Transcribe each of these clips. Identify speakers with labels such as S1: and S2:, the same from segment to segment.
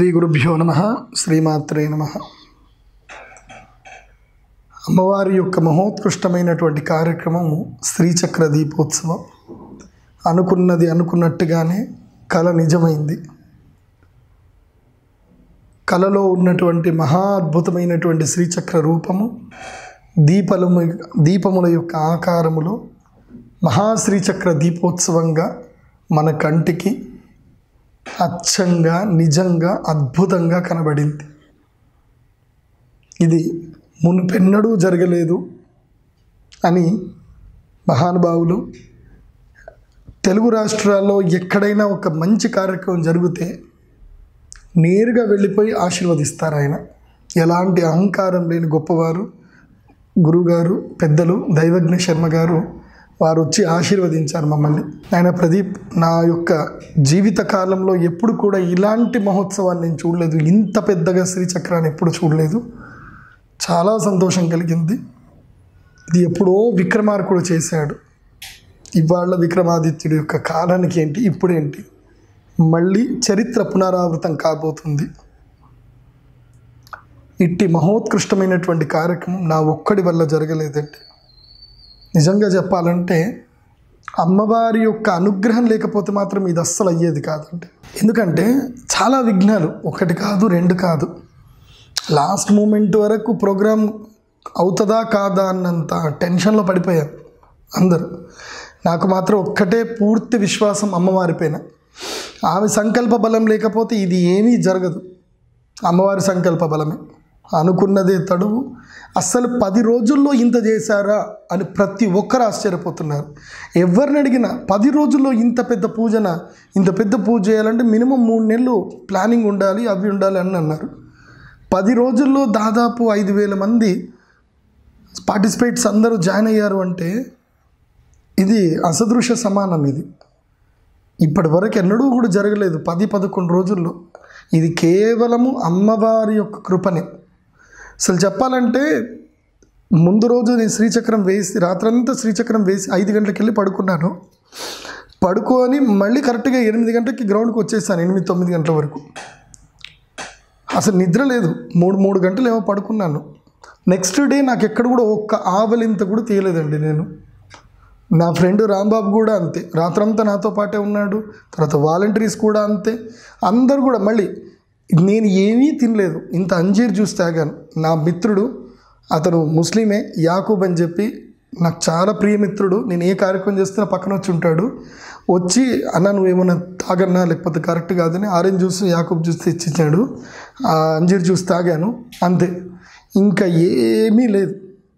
S1: శ్రీ గురుభ్యో నమ శ్రీమాత్రే నమ అమ్మవారి యొక్క మహోత్కృష్టమైనటువంటి కార్యక్రమం శ్రీచక్ర దీపోత్సవం అనుకున్నది అనుకున్నట్టుగానే కళ నిజమైంది కళలో ఉన్నటువంటి మహా అద్భుతమైనటువంటి శ్రీచక్ర రూపము దీపలము దీపముల యొక్క ఆకారములో మహాశ్రీచక్ర దీపోత్సవంగా మన కంటికి అచ్చంగా నిజంగా అద్భుతంగా కనబడింది ఇది మునుపెన్నడూ జరగలేదు అని మహానుభావులు తెలుగు రాష్ట్రాల్లో ఎక్కడైనా ఒక మంచి కార్యక్రమం జరిగితే నేరుగా వెళ్ళిపోయి ఆశీర్వదిస్తారు ఆయన ఎలాంటి అహంకారం లేని గొప్పవారు గురుగారు పెద్దలు దైవజ్ఞ శర్మ గారు వారు వచ్చి ఆశీర్వదించారు మమ్మల్ని ఆయన ప్రదీప్ నా యొక్క జీవిత కాలంలో ఎప్పుడు కూడా ఇలాంటి మహోత్సవాన్ని నేను చూడలేదు ఇంత పెద్దగా శ్రీచక్రాన్ని ఎప్పుడు చూడలేదు చాలా సంతోషం కలిగింది ఇది ఎప్పుడో విక్రమార్కుడు చేశాడు ఇవాళ విక్రమాదిత్యుడి యొక్క కాలానికి ఏంటి ఇప్పుడేంటి మళ్ళీ చరిత్ర పునరావృతం కాబోతుంది ఇట్టి మహోత్కృష్టమైనటువంటి కార్యక్రమం నా ఒక్కడి వల్ల జరగలేదండి నిజంగా చెప్పాలంటే అమ్మవారి యొక్క అనుగ్రహం లేకపోతే మాత్రం ఇది అస్సలు అయ్యేది కాదండి ఎందుకంటే చాలా విఘ్నాలు ఒకటి కాదు రెండు కాదు లాస్ట్ మూమెంట్ వరకు ప్రోగ్రామ్ అవుతుందా కాదా అన్నంత టెన్షన్లో పడిపోయారు అందరూ నాకు మాత్రం ఒక్కటే పూర్తి విశ్వాసం అమ్మవారి పైన ఆమె సంకల్ప బలం లేకపోతే ఇది ఏమీ జరగదు అమ్మవారి సంకల్ప బలమే అనుకున్నదే తడువు అస్సలు పది రోజుల్లో ఇంత చేశారా అని ప్రతి ఒక్కరు ఆశ్చర్యపోతున్నారు ఎవరిని అడిగినా పది రోజుల్లో ఇంత పెద్ద పూజన ఇంత పెద్ద పూజ చేయాలంటే మినిమం మూడు నెలలు ప్లానింగ్ ఉండాలి అవి ఉండాలి అని అన్నారు పది రోజుల్లో దాదాపు ఐదు వేల మంది పార్టిసిపేట్స్ అందరూ జాయిన్ అయ్యారు అంటే ఇది అసదృశ్య సమానం ఇది ఇప్పటి వరకు ఎన్నడూ కూడా జరగలేదు పది పదకొండు రోజుల్లో ఇది కేవలము అమ్మవారి యొక్క కృపనే అసలు చెప్పాలంటే ముందు రోజు నేను శ్రీచక్రం వేసి రాత్రంతా శ్రీచక్రం వేసి ఐదు గంటలకు వెళ్ళి పడుకున్నాను పడుకొని మళ్ళీ కరెక్ట్గా ఎనిమిది గంటలకి గ్రౌండ్కి వచ్చేసాను ఎనిమిది తొమ్మిది గంటల వరకు అసలు నిద్ర లేదు మూడు మూడు గంటలు ఏమో పడుకున్నాను నెక్స్ట్ డే నాకు ఎక్కడ కూడా ఒక్క ఆవలింత కూడా తీయలేదండి నేను నా ఫ్రెండ్ రాంబాబు కూడా అంతే రాత్రంతా నాతో పాటే ఉన్నాడు తర్వాత వాలంటీర్స్ కూడా అంతే అందరు కూడా మళ్ళీ నేను ఏమీ తినలేదు ఇంత అంజీర్ జ్యూస్ తాగాను నా మిత్రుడు అతను ముస్లిమే యాకూబ్ అని చెప్పి నాకు చాలా ప్రియమిత్రుడు నేను ఏ కార్యక్రమం చేస్తున్నా పక్కన వచ్చి ఉంటాడు వచ్చి అన్న నువ్వేమన్నా తాగన్నా లేకపోతే కరెక్ట్ కాదని ఆరెంజ్ జ్యూస్ యాకూబ్ జ్యూస్ తెచ్చిచ్చాడు ఆ అంజీర్ జ్యూస్ తాగాను అంతే ఇంకా ఏమీ లేదు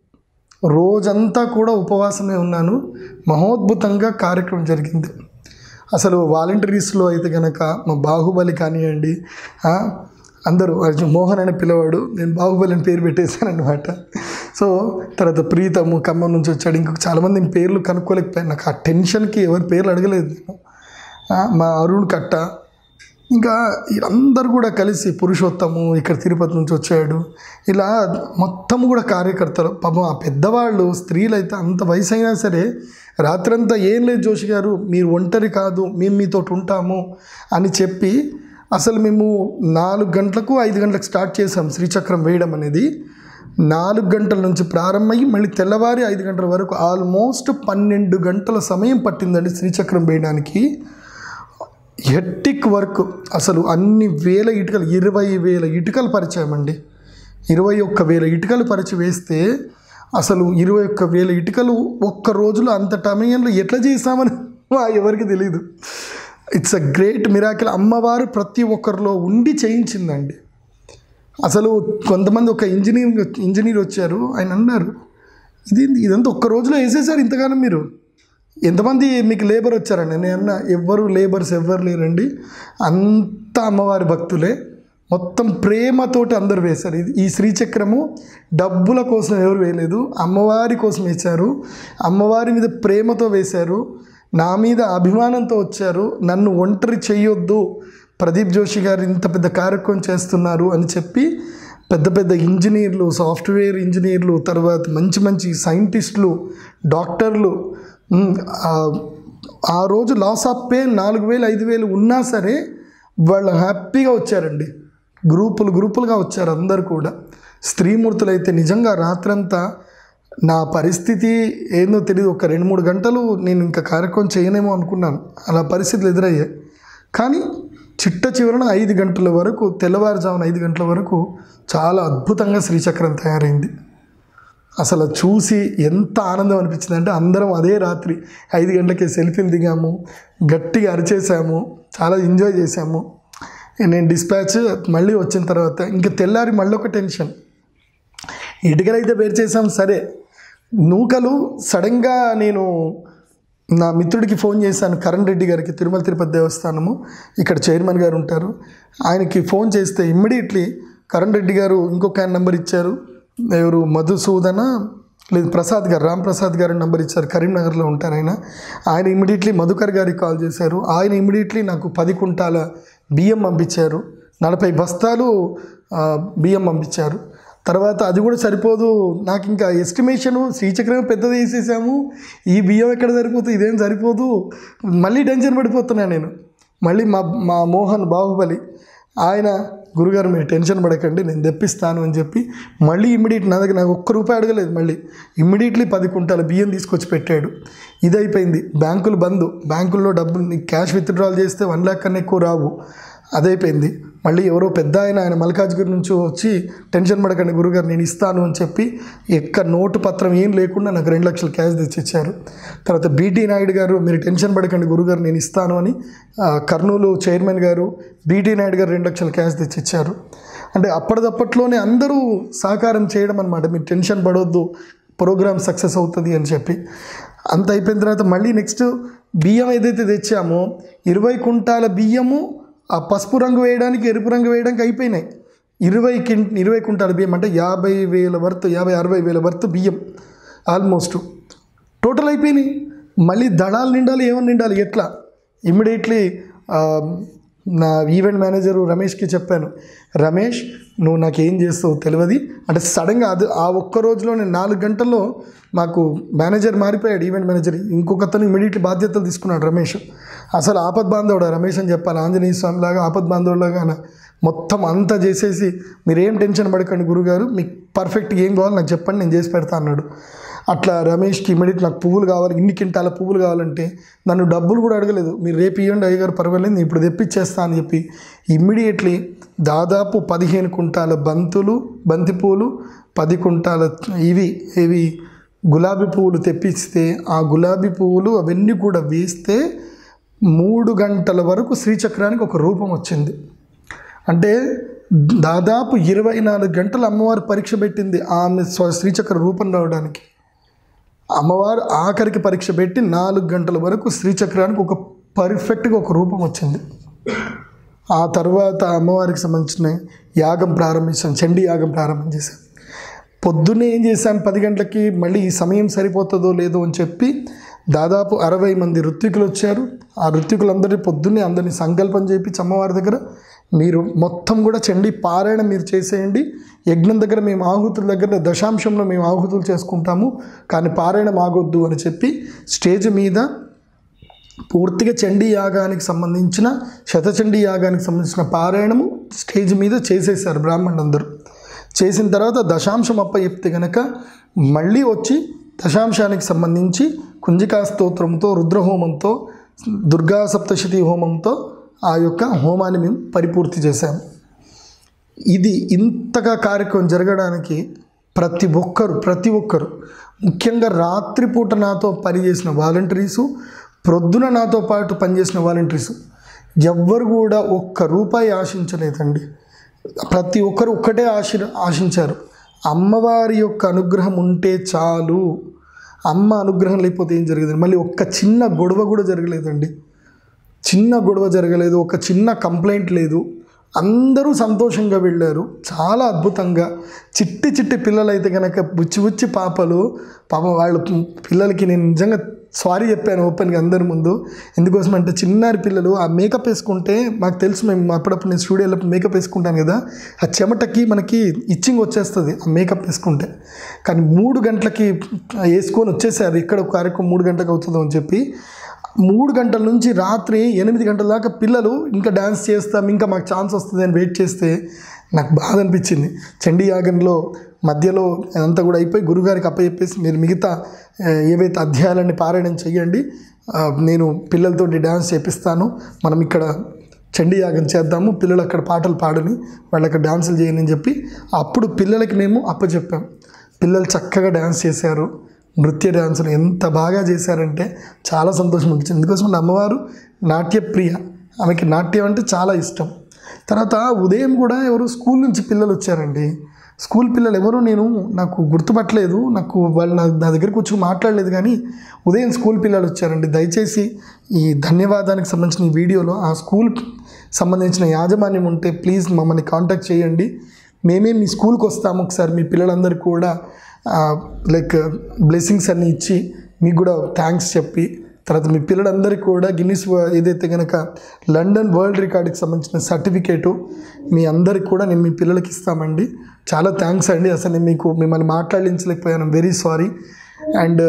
S1: రోజంతా కూడా ఉపవాసమే ఉన్నాను మహోద్భుతంగా కార్యక్రమం జరిగింది అసలు వాలంటీర్స్లో అయితే కనుక మా బాహుబలి కానివ్వండి ఆ, అందరూ అర్జున్ మోహన్ అని పిలవాడు నేను బాహుబలి అని పేరు పెట్టేశాను అనమాట సో తర్వాత ప్రీతము ఖమ్మం నుంచి వచ్చాడు ఇంకొక చాలామంది నేను పేర్లు కనుక్కోలేకపోయాను నాకు ఆ టెన్షన్కి ఎవరి పేర్లు అడగలేదు నేను ఆ, మా అరుణ్ కట్ట ఇంకా అందరు కూడా కలిసి పురుషోత్తము ఇక్కడ తిరుపతి నుంచి వచ్చాడు ఇలా మొత్తం కూడా కార్యకర్తలు పాపం ఆ పెద్దవాళ్ళు స్త్రీలు అయితే అంత వయసు అయినా సరే రాత్రంతా ఏం లేదు జోషి గారు మీరు ఒంటరి కాదు మేము మీతో ఉంటాము అని చెప్పి అసలు మేము నాలుగు గంటలకు ఐదు గంటలకు స్టార్ట్ చేసాం శ్రీచక్రం వేయడం అనేది నాలుగు గంటల నుంచి ప్రారంభమయ్యి మళ్ళీ తెల్లవారి ఐదు గంటల వరకు ఆల్మోస్ట్ పన్నెండు గంటల సమయం పట్టిందండి శ్రీచక్రం వేయడానికి హెట్టిక్ వర్క్ అసలు అన్ని వేల ఇటుకలు ఇరవై వేల ఇటుకలు పరిచయమండి ఇరవై ఒక్క వేల ఇటుకలు పరిచి వేస్తే అసలు ఇరవై ఒక్క వేల ఇటుకలు ఒక్క రోజులో అంత సమయంలో ఎట్లా చేసామని మా ఎవరికి తెలియదు ఇట్స్ అ గ్రేట్ మిరాకిల్ అమ్మవారు ప్రతి ఒక్కరిలో ఉండి చేయించిందండి అసలు కొంతమంది ఒక ఇంజనీర్ ఇంజనీర్ వచ్చారు ఆయన అన్నారు ఇది ఇదంతా ఒక్క రోజులో వేసేసారు ఇంతగానో మీరు ఎంతమంది మీకు లేబర్ వచ్చారండి నేను అన్న ఎవ్వరు లేబర్స్ ఎవ్వరు లేరండి అంత అమ్మవారి భక్తులే మొత్తం ప్రేమతోటి అందరు వేశారు ఇది ఈ శ్రీచక్రము డబ్బుల కోసం ఎవరు వేయలేదు అమ్మవారి కోసం వేశారు అమ్మవారి మీద ప్రేమతో వేశారు నా మీద అభిమానంతో వచ్చారు నన్ను ఒంటరి చెయ్యొద్దు ప్రదీప్ జోషి గారు ఇంత పెద్ద కార్యక్రమం చేస్తున్నారు అని చెప్పి పెద్ద పెద్ద ఇంజనీర్లు సాఫ్ట్వేర్ ఇంజనీర్లు తర్వాత మంచి మంచి సైంటిస్టులు డాక్టర్లు ఉమ్, ఆ- ఆ రోజు లాస్ ఆఫ్ పే నాలుగు వేలు ఐదు వేలు ఉన్నా సరే వాళ్ళు హ్యాపీగా వచ్చారండి గ్రూపులు గ్రూపులుగా వచ్చారు అందరు కూడా స్త్రీమూర్తులు అయితే నిజంగా రాత్రంతా నా పరిస్థితి ఏందో తెలియదు ఒక రెండు మూడు గంటలు నేను ఇంకా కార్యక్రమం చేయనేమో అనుకున్నాను అలా పరిస్థితులు ఎదురయ్యాయి కానీ చిట్ట చివరన ఐదు గంటల వరకు తెల్లవారుజామున ఐదు గంటల వరకు చాలా అద్భుతంగా శ్రీచక్రం తయారైంది అసలు చూసి ఎంత ఆనందం అనిపించింది అంటే అందరం అదే రాత్రి ఐదు గంటలకి సెల్ఫీలు దిగాము గట్టిగా అరిచేసాము చాలా ఎంజాయ్ చేసాము నేను డిస్పాచ్ మళ్ళీ వచ్చిన తర్వాత ఇంకా తెల్లారి మళ్ళీ ఒక టెన్షన్ ఇటుకలు అయితే వేరు చేసాం సరే నూకలు సడన్గా నేను నా మిత్రుడికి ఫోన్ చేశాను కరణ్ రెడ్డి గారికి తిరుమల తిరుపతి దేవస్థానము ఇక్కడ చైర్మన్ గారు ఉంటారు ఆయనకి ఫోన్ చేస్తే ఇమ్మీడియట్లీ కరణ్ రెడ్డి గారు ఇంకొక ఆయన నెంబర్ ఇచ్చారు ఎవరు మధుసూదన లేదు ప్రసాద్ గారు రామ్ ప్రసాద్ గారు నెంబర్ ఇచ్చారు కరీంనగర్లో ఉంటారు ఆయన ఆయన ఇమ్మీడియట్లీ మధుకర్ గారికి కాల్ చేశారు ఆయన ఇమ్మీడియట్లీ నాకు పది కుంటాల బియ్యం పంపించారు నలభై బస్తాలు ఆ, బియ్యం పంపించారు తర్వాత అది కూడా సరిపోదు నాకు ఇంకా ఎస్టిమేషను శ్రీచక్రం పెద్దది వేసేసాము ఈ బియ్యం ఎక్కడ సరిపోతుంది ఇదేం సరిపోదు మళ్ళీ టెన్షన్ పడిపోతున్నాను నేను మళ్ళీ మా మా మోహన్ బాహుబలి ఆయన గురుగారు మీరు టెన్షన్ పడకండి నేను తెప్పిస్తాను అని చెప్పి మళ్ళీ ఇమ్మీడియట్ నా దగ్గర నాకు ఒక్క రూపాయి అడగలేదు మళ్ళీ ఇమ్మీడియట్లీ పది కుంటాల బియ్యం తీసుకొచ్చి పెట్టాడు ఇది అయిపోయింది బ్యాంకులు బంద్ బ్యాంకుల్లో డబ్బులు నీకు క్యాష్ విత్డ్రాల్ చేస్తే వన్ ల్యాక్ కన్నా ఎక్కువ రావు అదైపోయింది మళ్ళీ ఎవరో పెద్ద ఆయన ఆయన మల్కాజ్గిరి నుంచి వచ్చి టెన్షన్ పడకండి గురుగారు నేను ఇస్తాను అని చెప్పి ఎక్క నోటు పత్రం ఏం లేకుండా నాకు రెండు లక్షలు క్యాష్ తెచ్చిచ్చారు తర్వాత బీటీ నాయుడు గారు మీరు టెన్షన్ పడకండి గురుగారు నేను ఇస్తాను అని ఆ, కర్నూలు చైర్మన్ గారు బీటీ నాయుడు గారు రెండు లక్షల క్యాష్ తెచ్చిచ్చారు అంటే అప్పటిదప్పట్లోనే అందరూ సహకారం చేయడం అనమాట మీరు టెన్షన్ పడవద్దు ప్రోగ్రామ్ సక్సెస్ అవుతుంది అని చెప్పి అంత అయిపోయిన తర్వాత మళ్ళీ నెక్స్ట్ బియ్యం ఏదైతే తెచ్చామో ఇరవై కుంటాల బియ్యము ఆ పసుపు రంగు వేయడానికి ఎరుపు రంగు వేయడానికి అయిపోయినాయి ఇరవై కిం ఇరవై కుంటాల బియ్యం అంటే యాభై వేల వర్త్ యాభై అరవై వేల వర్త్ బియ్యం ఆల్మోస్ట్ టోటల్ అయిపోయినాయి మళ్ళీ దళాలు నిండాలి ఏమని నిండాలి ఎట్లా ఇమ్మీడియట్లీ నా ఈవెంట్ మేనేజరు రమేష్కి చెప్పాను రమేష్ నువ్వు నాకు ఏం చేస్తావు తెలియదు అంటే సడన్గా అది ఆ ఒక్క రోజులో నేను నాలుగు గంటల్లో మాకు మేనేజర్ మారిపోయాడు ఈవెంట్ మేనేజర్ ఇంకొక అతను ఇమీడియట్లీ బాధ్యతలు తీసుకున్నాడు రమేష్ అసలు ఆపద్ బాంధవుడు రమేష్ అని చెప్పాలి ఆంజనేయ స్వామి లాగా ఆపద్ బాంధవులాగా మొత్తం అంతా చేసేసి మీరేం టెన్షన్ పడకండి గురుగారు మీకు పర్ఫెక్ట్గా ఏం కావాలో నాకు చెప్పండి నేను చేసి పెడతా అన్నాడు అట్లా రమేష్కి ఇమీడియట్ నాకు పువ్వులు కావాలి ఇన్ని కింటాల పువ్వులు కావాలంటే నన్ను డబ్బులు కూడా అడగలేదు మీరు రేపు ఇవ్వండి అయ్యగారు పర్వాలేదు నేను ఇప్పుడు తెప్పించేస్తా అని చెప్పి ఇమ్మీడియట్లీ దాదాపు పదిహేను కుంటాల బంతులు బంతి పువ్వులు పది కుంటాల ఇవి ఇవి గులాబీ పువ్వులు తెప్పిస్తే ఆ గులాబీ పువ్వులు అవన్నీ కూడా వేస్తే మూడు గంటల వరకు శ్రీచక్రానికి ఒక రూపం వచ్చింది అంటే దాదాపు ఇరవై నాలుగు గంటలు అమ్మవారు పరీక్ష పెట్టింది ఆమె స్వ- శ్రీచక్ర రూపం రావడానికి అమ్మవారు ఆఖరికి పరీక్ష పెట్టి నాలుగు గంటల వరకు శ్రీచక్రానికి ఒక పర్ఫెక్ట్గా ఒక రూపం వచ్చింది ఆ తర్వాత అమ్మవారికి సంబంధించిన యాగం ప్రారంభించాం చండీ యాగం ప్రారంభం చేశాం పొద్దున్నే ఏం చేశాం పది గంటలకి మళ్ళీ ఈ సమయం సరిపోతుందో లేదో అని చెప్పి దాదాపు అరవై మంది ఋత్వికులు వచ్చారు ఆ ఋత్వికులందరినీ పొద్దున్నే అందరినీ సంకల్పం చేయించి అమ్మవారి దగ్గర మీరు మొత్తం కూడా చండీ పారాయణ మీరు చేసేయండి యజ్ఞం దగ్గర మేము ఆహుతుల దగ్గర దశాంశంలో మేము ఆహుతులు చేసుకుంటాము కానీ పారాయణం ఆగొద్దు అని చెప్పి స్టేజ్ మీద పూర్తిగా చండీ యాగానికి సంబంధించిన శతచండీ యాగానికి సంబంధించిన పారాయణము స్టేజ్ మీద చేసేసారు బ్రాహ్మణులందరూ చేసిన తర్వాత దశాంశం అప్ప చెప్తే గనక మళ్ళీ వచ్చి దశాంశానికి సంబంధించి కుంజికా స్తోత్రంతో రుద్రహోమంతో దుర్గా సప్తశతి హోమంతో ఆ యొక్క హోమాన్ని మేము పరిపూర్తి చేశాము ఇది ఇంతగా కార్యక్రమం జరగడానికి ప్రతి ఒక్కరు ప్రతి ఒక్కరు ముఖ్యంగా రాత్రిపూట నాతో పనిచేసిన వాలంటీర్సు ప్రొద్దున నాతో పాటు పనిచేసిన వాలంటీర్సు ఎవ్వరు కూడా ఒక్క రూపాయి ఆశించలేదండి ప్రతి ఒక్కరు ఒక్కటే ఆశ ఆశించారు అమ్మవారి యొక్క అనుగ్రహం ఉంటే చాలు అమ్మ అనుగ్రహం లేకపోతే ఏం జరగదు మళ్ళీ ఒక్క చిన్న గొడవ కూడా జరగలేదండి చిన్న గొడవ జరగలేదు ఒక చిన్న కంప్లైంట్ లేదు అందరూ సంతోషంగా వెళ్ళారు చాలా అద్భుతంగా చిట్టి చిట్టి పిల్లలు అయితే కనుక బుచ్చి బుచ్చి పాపలు పాపం వాళ్ళ పిల్లలకి నేను నిజంగా సారీ చెప్పాను ఓపెన్గా అందరి ముందు ఎందుకోసం అంటే చిన్నారి పిల్లలు ఆ మేకప్ వేసుకుంటే మాకు తెలుసు మేము అప్పుడప్పుడు నేను స్టూడియోలో మేకప్ వేసుకుంటాను కదా ఆ చెమటకి మనకి ఇచ్చింగ్ వచ్చేస్తుంది ఆ మేకప్ వేసుకుంటే కానీ మూడు గంటలకి వేసుకొని వచ్చేసారు ఇక్కడ ఒక కార్యక్రమం మూడు గంటలకు అవుతుందో అని చెప్పి మూడు గంటల నుంచి రాత్రి ఎనిమిది గంటల దాకా పిల్లలు ఇంకా డ్యాన్స్ చేస్తాం ఇంకా మాకు ఛాన్స్ వస్తుంది అని వెయిట్ చేస్తే నాకు బాధ అనిపించింది చండీ యాగంలో మధ్యలో అదంతా కూడా అయిపోయి గురుగారికి అప్పచెప్పేసి మీరు మిగతా ఆ, ఏవైతే అధ్యాయాలన్నీ పారాయణం చేయండి ఆ, నేను పిల్లలతోటి డ్యాన్స్ చేపిస్తాను మనం ఇక్కడ చండీ యాగం చేద్దాము పిల్లలు అక్కడ పాటలు పాడని వాళ్ళు అక్కడ డ్యాన్సులు చేయని అని చెప్పి అప్పుడు పిల్లలకి మేము అప్పచెప్పాం పిల్లలు చక్కగా డ్యాన్స్ చేశారు నృత్య డ్యాన్సులు ఎంత బాగా చేశారంటే చాలా సంతోషం అనిపించింది ఎందుకోసం వాళ్ళ అమ్మవారు నాట్యప్రియ ఆమెకి నాట్యం అంటే చాలా ఇష్టం తర్వాత ఉదయం కూడా ఎవరు స్కూల్ నుంచి పిల్లలు వచ్చారండి స్కూల్ పిల్లలు ఎవరు నేను నాకు గుర్తుపట్టలేదు నాకు వాళ్ళు నా నా దగ్గరికి వచ్చి మాట్లాడలేదు కానీ ఉదయం స్కూల్ పిల్లలు వచ్చారండి దయచేసి ఈ ధన్యవాదానికి సంబంధించిన ఈ వీడియోలో ఆ స్కూల్ సంబంధించిన యాజమాన్యం ఉంటే ప్లీజ్ మమ్మల్ని కాంటాక్ట్ చేయండి మేమే మీ స్కూల్కి వస్తాము ఒకసారి మీ పిల్లలందరికీ కూడా లైక్ బ్లెస్సింగ్స్ అన్ని ఇచ్చి మీకు కూడా థ్యాంక్స్ చెప్పి తర్వాత మీ పిల్లలందరికీ కూడా గిన్నిస్ వ- ఏదైతే కనుక లండన్ వరల్డ్ రికార్డుకి సంబంధించిన సర్టిఫికేటు మీ అందరికి కూడా నేను మీ పిల్లలకి ఇస్తామండి చాలా థ్యాంక్స్ అండి అసలు నేను మీకు మిమ్మల్ని మాట్లాడించలేకపోయాను వెరీ సారీ అండ్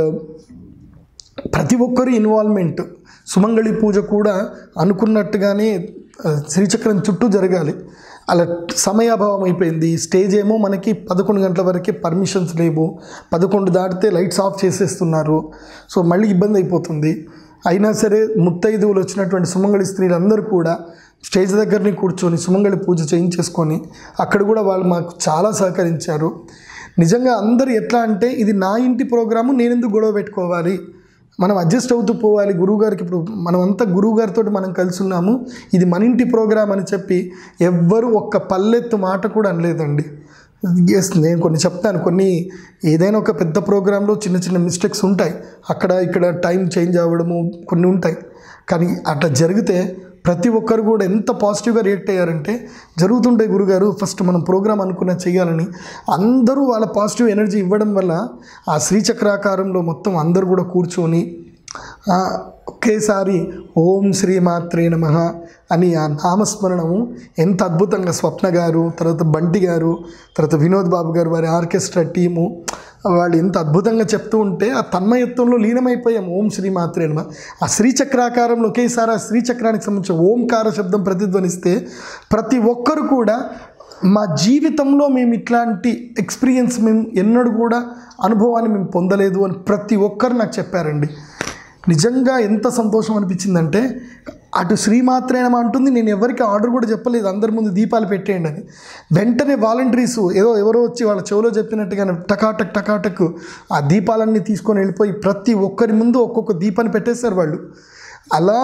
S1: ప్రతి ఒక్కరి ఇన్వాల్వ్మెంట్ సుమంగళి పూజ కూడా అనుకున్నట్టుగానే ఆ, శ్రీచక్రం చుట్టూ జరగాలి అలా సమయాభావం అయిపోయింది స్టేజ్ ఏమో మనకి పదకొండు గంటల వరకే పర్మిషన్స్ లేవు పదకొండు దాటితే లైట్స్ ఆఫ్ చేసేస్తున్నారు సో మళ్ళీ ఇబ్బంది అయిపోతుంది అయినా సరే ముత్తైదువులు వచ్చినటువంటి సుమంగళి స్త్రీలందరూ కూడా స్టేజ్ దగ్గరని కూర్చొని సుమంగళి పూజ చేయించేసుకొని అక్కడ కూడా వాళ్ళు మాకు చాలా సహకరించారు నిజంగా అందరు ఎట్లా అంటే ఇది నా ఇంటి ప్రోగ్రాము నేను ఎందుకు గొడవ పెట్టుకోవాలి మనం అడ్జస్ట్ అవుతూ పోవాలి గురువుగారికి ఇప్పుడు మనమంతా గురువుగారితో మనం కలిసి ఉన్నాము ఇది మన ఇంటి ప్రోగ్రామ్ అని చెప్పి ఎవ్వరు ఒక్క పల్లెత్తు మాట కూడా అనలేదండి ఎస్ నేను కొన్ని చెప్తాను కొన్ని ఏదైనా ఒక పెద్ద ప్రోగ్రాంలో చిన్న చిన్న మిస్టేక్స్ ఉంటాయి అక్కడ ఇక్కడ టైం చేంజ్ అవ్వడము కొన్ని ఉంటాయి కానీ అట్లా జరిగితే ప్రతి ఒక్కరు కూడా ఎంత పాజిటివ్గా రియాక్ట్ అయ్యారంటే జరుగుతుంటే గురుగారు ఫస్ట్ మనం ప్రోగ్రామ్ అనుకున్న చేయాలని అందరూ వాళ్ళ పాజిటివ్ ఎనర్జీ ఇవ్వడం వల్ల ఆ శ్రీచక్రాకారంలో మొత్తం అందరూ కూడా కూర్చొని ఆ, ఒకేసారి ఓం శ్రీమాత్రే నమ అని ఆ నామస్మరణము ఎంత అద్భుతంగా స్వప్న గారు తర్వాత బంటి గారు తర్వాత వినోద్ బాబు గారు వారి ఆర్కెస్ట్రా టీము వాళ్ళు ఎంత అద్భుతంగా చెప్తూ ఉంటే ఆ తన్మయత్వంలో లీనమైపోయాం ఓం శ్రీమాత్రే నమ ఆ శ్రీచక్రాకారంలో ఒకేసారి ఆ శ్రీచక్రానికి సంబంధించిన ఓంకార శబ్దం ప్రతిధ్వనిస్తే ప్రతి ఒక్కరు కూడా మా జీవితంలో మేము ఇట్లాంటి ఎక్స్పీరియన్స్ మేము ఎన్నడూ కూడా అనుభవాన్ని మేము పొందలేదు అని ప్రతి ఒక్కరు నాకు చెప్పారండి నిజంగా ఎంత సంతోషం అనిపించిందంటే అటు శ్రీమాత్రేనమా అంటుంది నేను ఎవరికి ఆర్డర్ కూడా చెప్పలేదు అందరి ముందు దీపాలు పెట్టేయండి అని వెంటనే వాలంటీర్స్ ఏదో ఎవరో వచ్చి వాళ్ళ చెవిలో చెప్పినట్టుగా టకాటక్ టకాటక్ ఆ దీపాలన్నీ తీసుకొని వెళ్ళిపోయి ప్రతి ఒక్కరి ముందు ఒక్కొక్క దీపాన్ని పెట్టేశారు వాళ్ళు అలా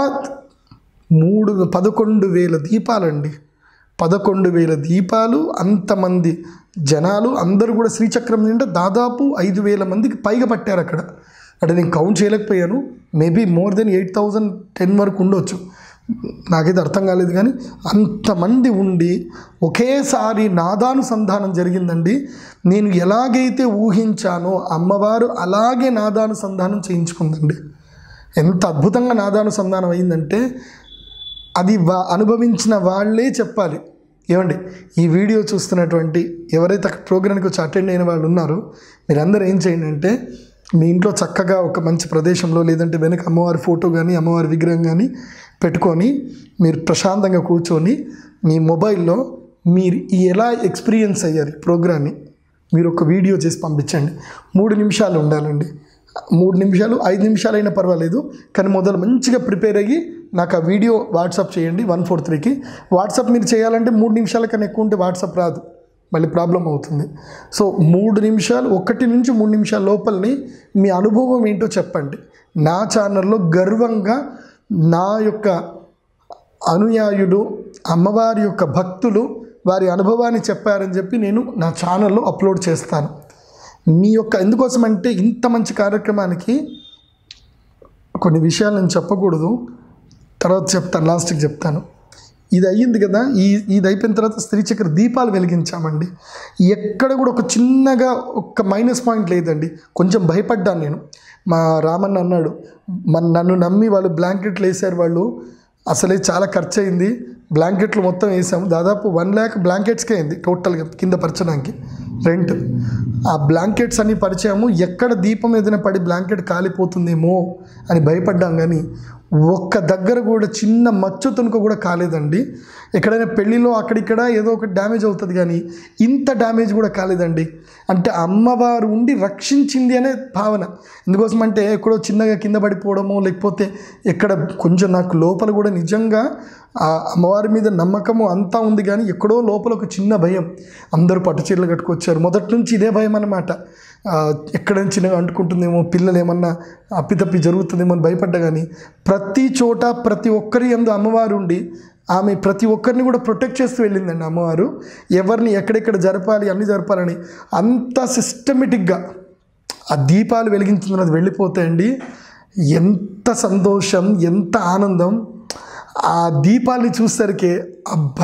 S1: మూడు పదకొండు వేల దీపాలండి పదకొండు వేల దీపాలు అంతమంది జనాలు అందరూ కూడా శ్రీచక్రం నిండా దాదాపు ఐదు వేల మందికి పైగా పట్టారు అక్కడ అంటే నేను కౌంట్ చేయలేకపోయాను maybe more than eight thousand ten వరకు ఉండొచ్చు నాకైతే అర్థం కాలేదు కానీ అంతమంది ఉండి ఒకేసారి నాదానుసంధానం జరిగిందండి నేను ఎలాగైతే ఊహించానో అమ్మవారు అలాగే నాదానుసంధానం చేయించుకుందండి ఎంత అద్భుతంగా నాదానుసంధానం అయిందంటే అది వా అనుభవించిన వాళ్ళే చెప్పాలి ఏమండి ఈ వీడియో చూస్తున్నటువంటి ఎవరైతే అక్కడ ప్రోగ్రామ్కి వచ్చి అటెండ్ అయిన వాళ్ళు ఉన్నారో మీరందరూ ఏం చేయండి అంటే మీ ఇంట్లో చక్కగా ఒక మంచి ప్రదేశంలో లేదంటే వెనక అమ్మవారి ఫోటో కానీ అమ్మవారి విగ్రహం కానీ పెట్టుకొని మీరు ప్రశాంతంగా కూర్చొని మీ మొబైల్లో మీరు ఎలా ఎక్స్పీరియన్స్ అయ్యారు ఈ ప్రోగ్రాన్ని మీరు ఒక వీడియో చేసి పంపించండి మూడు నిమిషాలు ఉండాలండి మూడు నిమిషాలు ఐదు నిమిషాలు అయినా పర్వాలేదు కానీ మొదలు మంచిగా ప్రిపేర్ అయ్యి నాకు ఆ వీడియో వాట్సాప్ చేయండి వన్ ఫోర్ త్రీకి వాట్సాప్ మీరు చేయాలంటే మూడు నిమిషాల కన్నా ఎక్కువ ఉంటే వాట్సాప్ రాదు మళ్ళీ ప్రాబ్లం అవుతుంది సో మూడు నిమిషాలు ఒకటి నుంచి మూడు నిమిషాల లోపలని మీ అనుభవం ఏంటో చెప్పండి నా ఛానల్లో గర్వంగా నా యొక్క అనుయాయుడు అమ్మవారి యొక్క భక్తులు వారి అనుభవాన్ని చెప్పారని చెప్పి నేను నా ఛానల్లో అప్లోడ్ చేస్తాను మీ యొక్క ఎందుకోసం అంటే ఇంత మంచి కార్యక్రమానికి కొన్ని విషయాలు నేను చెప్పకూడదు తర్వాత చెప్తాను లాస్ట్కి చెప్తాను ఇది అయ్యింది కదా ఈ ఇది అయిపోయిన తర్వాత స్త్రీచక్ర దీపాలు వెలిగించామండి ఎక్కడ కూడా ఒక చిన్నగా ఒక మైనస్ పాయింట్ లేదండి కొంచెం భయపడ్డాను నేను మా రామన్న అన్నాడు మన నన్ను నమ్మి వాళ్ళు బ్లాంకెట్లు వేసారు వాళ్ళు అసలే చాలా ఖర్చు అయింది బ్లాంకెట్లు మొత్తం వేసాము దాదాపు వన్ ల్యాక్ బ్లాంకెట్స్కే అయింది టోటల్గా కింద పరచడానికి రెంట్ ఆ బ్లాంకెట్స్ అన్ని పరిచాము ఎక్కడ దీపం ఏదైనా పడి బ్లాంకెట్ కాలిపోతుందేమో అని భయపడ్డాం కానీ ఒక్క దగ్గర కూడా చిన్న మచ్చ తునుక కూడా కాలేదండి ఎక్కడైనా పెళ్ళిలో అక్కడిక్కడ ఏదో ఒక డ్యామేజ్ అవుతుంది కానీ ఇంత డ్యామేజ్ కూడా కాలేదండి అంటే అమ్మవారు ఉండి రక్షించింది అనే భావన ఎందుకోసం అంటే ఎక్కడో చిన్నగా కింద పడిపోవడము లేకపోతే ఎక్కడ కొంచెం నాకు లోపల కూడా నిజంగా ఆ అమ్మవారి మీద నమ్మకము అంతా ఉంది కానీ ఎక్కడో లోపల ఒక చిన్న భయం అందరూ పట్టు చీరలు కట్టుకొచ్చారు మొదటి నుంచి ఇదే భయం అన్నమాట ఆ, ఎక్కడైనా చిన్నగా అంటుకుంటుందేమో పిల్లలు ఏమన్నా అప్పితప్పి జరుగుతుందేమో అని భయపడ్డా కానీ ప్రతి చోట ప్రతి ఒక్కరి ఎందు అమ్మవారు ఉండి ఆమె ప్రతి ఒక్కరిని కూడా ప్రొటెక్ట్ చేస్తూ వెళ్ళిందండి అమ్మవారు ఎవరిని ఎక్కడెక్కడ జరపాలి అన్ని జరపాలని అంత సిస్టమేటిక్గా ఆ దీపాలు వెలిగించిన తర్వాత వెళ్ళిపోతాయండి ఎంత సంతోషం ఎంత ఆనందం ఆ దీపాల్ని చూసేసరికి అబ్బా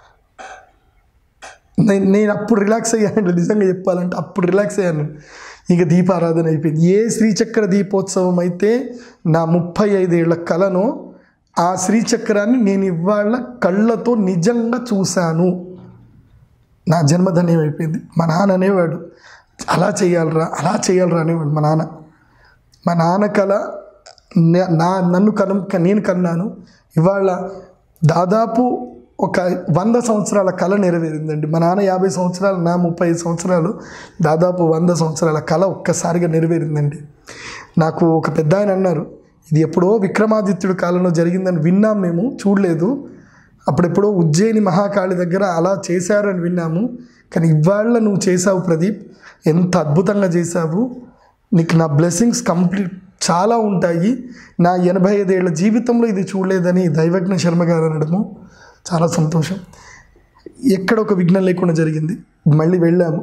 S1: నేను నేను అప్పుడు రిలాక్స్ అయ్యాను నిజంగా చెప్పాలంటే అప్పుడు రిలాక్స్ అయ్యాను ఇంకా దీపారాధన అయిపోయింది ఏ శ్రీచక్ర దీపోత్సవం అయితే నా ముప్పై ఐదేళ్ల కలను ఆ శ్రీచక్రాన్ని నేను ఇవాళ కళ్ళతో నిజంగా చూశాను నా జన్మధన్యం అయిపోయింది మా నాన్న అనేవాడు అలా చేయాలరా అలా చేయాలరా అనేవాడు మా నాన్న మా నాన్న కళ నే- నా నన్ను కను నేను కన్నాను ఇవాళ దాదాపు ఒక వంద సంవత్సరాల కళ నెరవేరిందండి మా నాన్న యాభై సంవత్సరాలు నా ముప్పై ఐదు సంవత్సరాలు దాదాపు వంద సంవత్సరాల కళ ఒక్కసారిగా నెరవేరిందండి నాకు ఒక పెద్ద ఆయన అన్నారు ఇది ఎప్పుడో విక్రమాదిత్యుడి కాలంలో జరిగిందని విన్నాం మేము చూడలేదు అప్పుడెప్పుడో ఉజ్జయిని మహాకాళి దగ్గర అలా చేశారు అని విన్నాము కానీ ఇవాళ నువ్వు చేసావు ప్రదీప్ ఎంత అద్భుతంగా చేశావు నీకు నా బ్లెస్సింగ్స్ కంప్లీట్ చాలా ఉంటాయి నా ఎనభై ఐదేళ్ల జీవితంలో ఇది చూడలేదని దైవజ్ఞ శర్మ గారు అనడము చాలా సంతోషం ఎక్కడ ఒక విఘ్నం లేకుండా జరిగింది మళ్ళీ వెళ్ళాము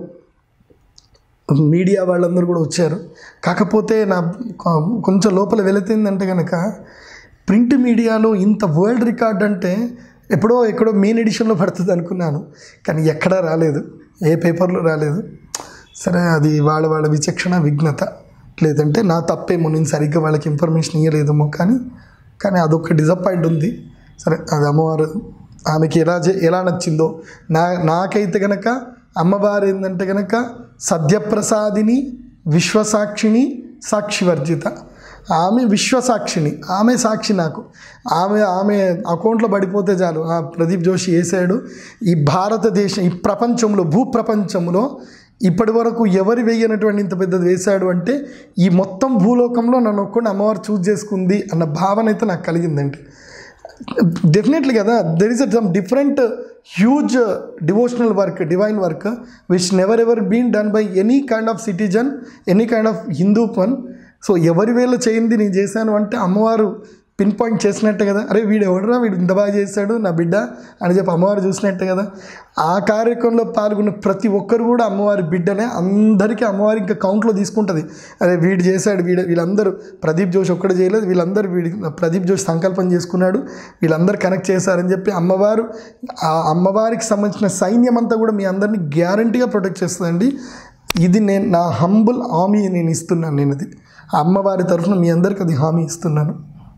S1: మీడియా వాళ్ళందరూ కూడా వచ్చారు కాకపోతే నా కొ- కొంచెం లోపల వెళుతుందంటే కనుక ప్రింట్ మీడియాలో ఇంత వరల్డ్ రికార్డ్ అంటే ఎప్పుడో ఎక్కడో మెయిన్ ఎడిషన్లో పడుతుంది అనుకున్నాను కానీ ఎక్కడా రాలేదు ఏ పేపర్లో రాలేదు సరే అది వాళ్ళ వాళ్ళ విచక్షణ విఘ్నత లేదంటే నా తప్పేమో నేను సరిగ్గా వాళ్ళకి ఇన్ఫర్మేషన్ ఇవ్వలేదేమో కానీ కానీ అదొక డిసప్పాయింట్ ఉంది సరే అది అమ్మవారు ఆమెకి ఎలా చే- ఎలా నచ్చిందో నా నాకైతే గనక అమ్మవారు ఏంటంటే గనక సద్యప్రసాదిని విశ్వసాక్షిని సాక్షివర్జిత ఆమె విశ్వసాక్షిని ఆమె సాక్షి నాకు ఆమె ఆమె అకౌంట్లో పడిపోతే చాలు ఆ ప్రదీప్ జోషి వేసాడు ఈ భారతదేశం ఈ ప్రపంచంలో భూ ప్రపంచంలో ఇప్పటి వరకు ఎవరు వేయనటువంటి ఇంత పెద్దది వేశాడు అంటే ఈ మొత్తం భూలోకంలో నన్ను ఒక్కడిని అమ్మవారు చూజ్ చేసుకుంది అన్న భావన అయితే నాకు కలిగిందండి డెఫినెట్లీ కదా there is some different huge devotional work divine work which never ever been done by any kind of citizen any kind of Hindu పన్ సో ఎవరి వేళ చేయింది నేను చేశాను అంటే అమ్మవారు పిన్ పాయింట్ చేసినట్టే కదా అరే వీడు ఎవడరా వీడు ఇంత బాగా చేశాడు నా బిడ్డ అని చెప్పి అమ్మవారు చూసినట్టే కదా ఆ కార్యక్రమంలో పాల్గొన్న ప్రతి ఒక్కరు కూడా అమ్మవారి బిడ్డనే అందరికీ అమ్మవారి ఇంకా కౌంట్లో తీసుకుంటుంది అరే వీడు చేశాడు వీడు వీళ్ళందరూ ప్రదీప్ జోషి ఒక్కడే చేయలేదు వీళ్ళందరూ వీడి ప్రదీప్ జోషి సంకల్పం చేసుకున్నాడు వీళ్ళందరూ కనెక్ట్ చేశారని చెప్పి అమ్మవారు ఆ అమ్మవారికి సంబంధించిన సైన్యం అంతా కూడా మీ అందరినీ గ్యారంటీగా ప్రొటెక్ట్ చేస్తుందండి ఇది నేను నా హంబుల్ హామీ నేను ఇస్తున్నాను నేను అది ఆ అమ్మవారి తరఫున మీ అందరికి అది హామీ ఇస్తున్నాను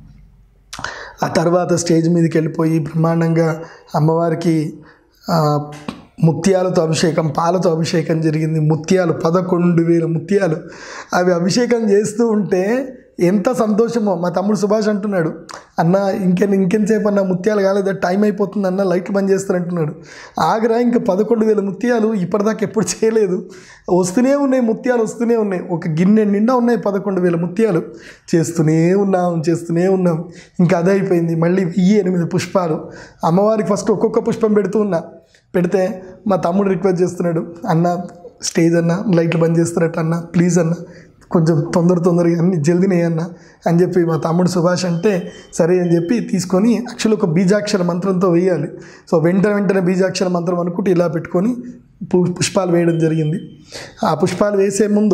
S1: ఆ తర్వాత స్టేజ్ మీదకి వెళ్ళిపోయి బ్రహ్మాండంగా అమ్మవారికి ఆ, ముత్యాలతో అభిషేకం పాలతో అభిషేకం జరిగింది ముత్యాలు పదకొండు వేల ముత్యాలు అవి అభిషేకం చేస్తూ ఉంటే ఎంత సంతోషమో మా తమ్ముడు సుభాష్ అంటున్నాడు అన్న ఇంకెన్ ఇంకెంతసేపు అన్న ముత్యాలు కాలేదా టైం అయిపోతుంది అన్న లైట్లు బంద్ చేస్తారంటున్నాడు ఆగ్రా ఇంకా పదకొండు వేల ముత్యాలు ఇప్పటిదాకా ఎప్పుడు చేయలేదు వస్తూనే ఉన్నాయి ముత్యాలు వస్తూనే ఉన్నాయి ఒక గిన్నె నిండా ఉన్నాయి పదకొండు వేల ముత్యాలు చేస్తూనే ఉన్నాం చేస్తూనే ఉన్నాం ఇంకా అదే అయిపోయింది మళ్ళీ వెయ్యి ఎనిమిది పుష్పాలు అమ్మవారికి ఫస్ట్ ఒక్కొక్క పుష్పం పెడుతూ ఉన్నా పెడితే మా తమ్ముడు రిక్వెస్ట్ చేస్తున్నాడు అన్న స్టేజ్ అన్న లైట్లు బంద్ చేస్తున్నట్టు అన్న ప్లీజ్ అన్న కొంచెం తొందర తొందరగా అన్ని జల్దీనే అన్న అని చెప్పి మా తమ్ముడు సుభాష్ అంటే సరే అని చెప్పి తీసుకొని యాక్చువల్ ఒక బీజాక్షర మంత్రంతో వేయాలి సో వెంట వెంటనే బీజాక్షర మంత్రం అనుకుంటే ఇలా పెట్టుకొని పు పుష్పాలు వేయడం జరిగింది ఆ పుష్పాలు వేసే ముందు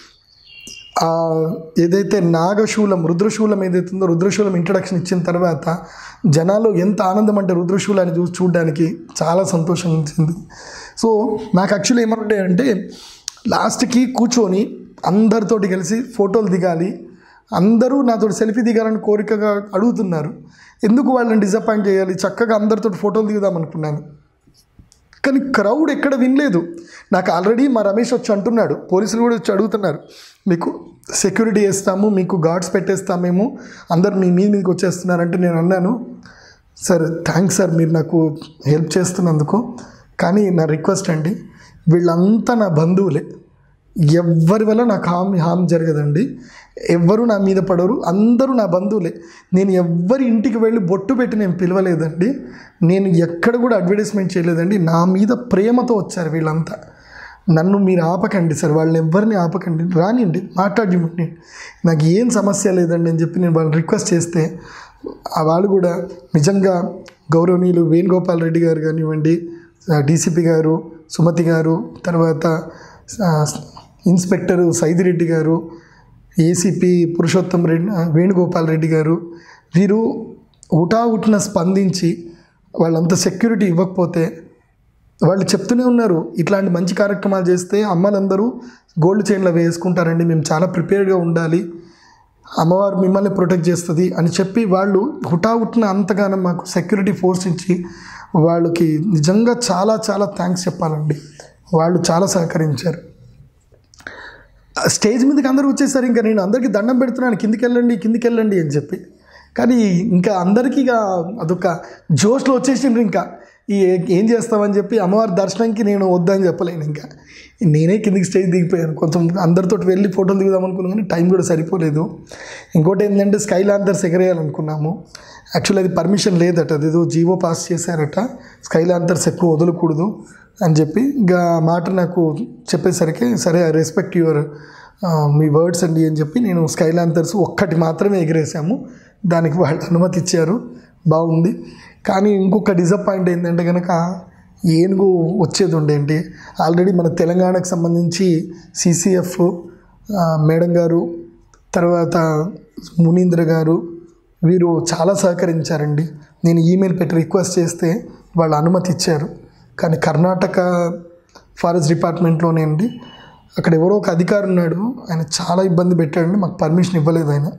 S1: ఆ ఏదైతే నాగశూలం రుద్రశూలం ఏదైతే ఉందో రుద్రశూలం ఇంట్రడక్షన్ ఇచ్చిన తర్వాత జనాలు ఎంత ఆనందం అంటే రుద్రశూలాన్ని చూసి చూడడానికి చాలా సంతోషం ఇచ్చింది సో నాకు యాక్చువల్లీ ఏమంటే అంటే లాస్ట్కి కూర్చొని అందరితోటి కలిసి ఫోటోలు దిగాలి అందరూ నాతో సెల్ఫీ దిగాలని కోరికగా అడుగుతున్నారు ఎందుకు వాళ్ళని డిసప్పాయింట్ చేయాలి చక్కగా అందరితో ఫోటోలు దిగుదాం అనుకున్నాను కానీ క్రౌడ్ ఎక్కడ వినలేదు నాకు ఆల్రెడీ మా రమేష్ వచ్చి అంటున్నాడు పోలీసులు కూడా వచ్చి అడుగుతున్నారు మీకు సెక్యూరిటీ వేస్తాము మీకు గార్డ్స్ పెట్టేస్తాము మేము అందరు మీ మీద మీదకి వచ్చేస్తున్నారంటే నేను అన్నాను సార్ థ్యాంక్స్ సార్ మీరు నాకు హెల్ప్ చేస్తున్నందుకు కానీ నా రిక్వెస్ట్ అండి వీళ్ళంతా నా బంధువులే ఎవ్వరి వల్ల నాకు హామ్ హామ్ జరగదండి ఎవ్వరు నా మీద పడరు అందరూ నా బంధువులే నేను ఎవ్వరి ఇంటికి వెళ్ళి బొట్టు పెట్టి నేను పిలవలేదండి నేను ఎక్కడ కూడా అడ్వర్టైజ్మెంట్ చేయలేదండి నా మీద ప్రేమతో వచ్చారు వీళ్ళంతా నన్ను మీరు ఆపకండి సార్ వాళ్ళని ఎవరిని ఆపకండి రానివ్వండి మాట్లాడివ్వండి నాకు ఏం సమస్య లేదండి అని చెప్పి నేను వాళ్ళని రిక్వెస్ట్ చేస్తే ఆ వాళ్ళు కూడా నిజంగా గౌరవనీయులు వేణుగోపాల్ రెడ్డి గారు కానివ్వండి డీసీపీ గారు సుమతి గారు తర్వాత ఆ, ఇన్స్పెక్టర్ సైదిరెడ్డి గారు ఏసీపీ పురుషోత్తం రెడ్డి ఆ, వేణుగోపాల్ రెడ్డి గారు వీరు ఉటావుటిన స్పందించి వాళ్ళంత సెక్యూరిటీ ఇవ్వకపోతే వాళ్ళు చెప్తూనే ఉన్నారు ఇట్లాంటి మంచి కార్యక్రమాలు చేస్తే అమ్మలందరూ గోల్డ్ చైన్లు అవి వేసుకుంటారండి మేము చాలా ప్రిపేర్డ్గా ఉండాలి అమ్మవారు మిమ్మల్ని ప్రొటెక్ట్ చేస్తుంది అని చెప్పి వాళ్ళు హుటాహుటిన అంతగానో మాకు సెక్యూరిటీ ఫోర్స్ ఇచ్చి వాళ్ళకి నిజంగా చాలా చాలా థ్యాంక్స్ చెప్పాలండి వాళ్ళు చాలా సహకరించారు స్టేజ్ మీదకి అందరూ వచ్చేసారు ఇంకా నేను అందరికీ దండం పెడుతున్నాను కిందికి వెళ్ళండి కిందికి వెళ్ళండి అని చెప్పి కానీ ఇంకా అందరికీ ఇక అదొక జోష్లో వచ్చేసిండ్రు ఇంకా ఈ ఏం చేస్తామని చెప్పి అమ్మవారి దర్శనంకి నేను వద్దని చెప్పలేను ఇంకా నేనే కిందికి స్టేజ్ దిగిపోయాను కొంచెం అందరితో వెళ్ళి ఫోటోలు దిగుదాం అనుకున్నాను కానీ టైం కూడా సరిపోలేదు ఇంకోటి ఏంటంటే స్కై లాంతర్స్ ఎగరేయాలనుకున్నాము యాక్చువల్లీ అది పర్మిషన్ లేదట అదేదో జీవో పాస్ చేశారట స్కై లాంతర్స్ ఎక్కువ వదలకూడదు అని చెప్పి ఇంకా ఆ మాట నాకు చెప్పేసరికి సరే ఐ రెస్పెక్ట్ యువర్ మీ వర్డ్స్ అండి అని చెప్పి నేను స్కై లాంతర్స్ ఒక్కటి మాత్రమే ఎగిరేసాము దానికి వాళ్ళు అనుమతి ఇచ్చారు బాగుంది కానీ ఇంకొక డిసప్పాయింట్ ఏంటంటే కనుక ఏనుగు వచ్చేది ఉండేంటి ఆల్రెడీ మన తెలంగాణకు సంబంధించి సిసిఎఫ్ మేడం గారు తర్వాత మునీంద్ర గారు వీరు చాలా సహకరించారండి నేను ఈమెయిల్ పెట్టి రిక్వెస్ట్ చేస్తే వాళ్ళు అనుమతి ఇచ్చారు కానీ కర్ణాటక ఫారెస్ట్ డిపార్ట్మెంట్లోనే అండి అక్కడ ఎవరో ఒక అధికారి ఉన్నాడు ఆయన చాలా ఇబ్బంది పెట్టాడండి మాకు పర్మిషన్ ఇవ్వలేదు ఆయన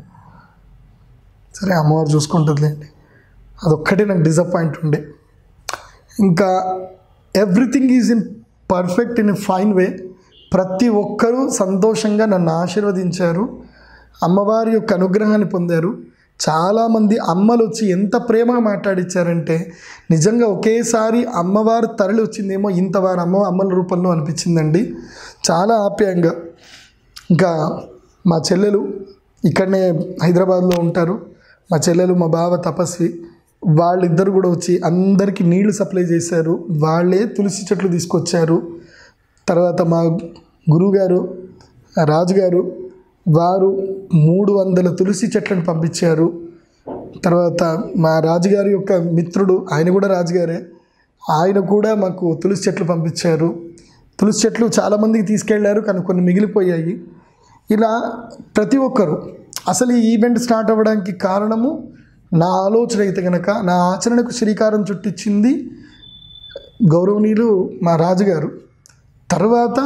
S1: సరే అమ్మవారు చూసుకుంటుందిలేండి అదొక్కటే నాకు డిసప్పాయింట్ ఉండే ఇంకా everything is in perfect in a fine way ప్రతి ఒక్కరూ సంతోషంగా నన్ను ఆశీర్వదించారు అమ్మవారి యొక్క అనుగ్రహాన్ని పొందారు చాలామంది అమ్మలు వచ్చి ఎంత ప్రేమగా మాట్లాడిచ్చారంటే నిజంగా ఒకేసారి అమ్మవారు తరలి వచ్చిందేమో ఇంతవారు అమ్మ అమ్మల రూపంలో అనిపించిందండి చాలా ఆప్యాయంగా ఇంకా మా చెల్లెలు ఇక్కడనే హైదరాబాద్లో ఉంటారు మా చెల్లెలు మా బావ తపస్వి వాళ్ళిద్దరు కూడా వచ్చి అందరికీ నీళ్లు సప్లై చేశారు వాళ్ళే తులసి చెట్లు తీసుకొచ్చారు తర్వాత మా గురువుగారు రాజుగారు వారు మూడు వందల తులసి చెట్లను పంపించారు తర్వాత మా రాజుగారి యొక్క మిత్రుడు ఆయన కూడా రాజుగారే ఆయన కూడా మాకు తులసి చెట్లు పంపించారు తులసి చెట్లు చాలామందికి తీసుకెళ్లారు కానీ కొన్ని మిగిలిపోయాయి ఇలా ప్రతి ఒక్కరు అసలు ఈ ఈవెంట్ స్టార్ట్ అవ్వడానికి కారణము నా ఆలోచన అయితే కనుక నా ఆచరణకు శ్రీకారం చుట్టించింది గౌరవనీయులు మా రాజుగారు తర్వాత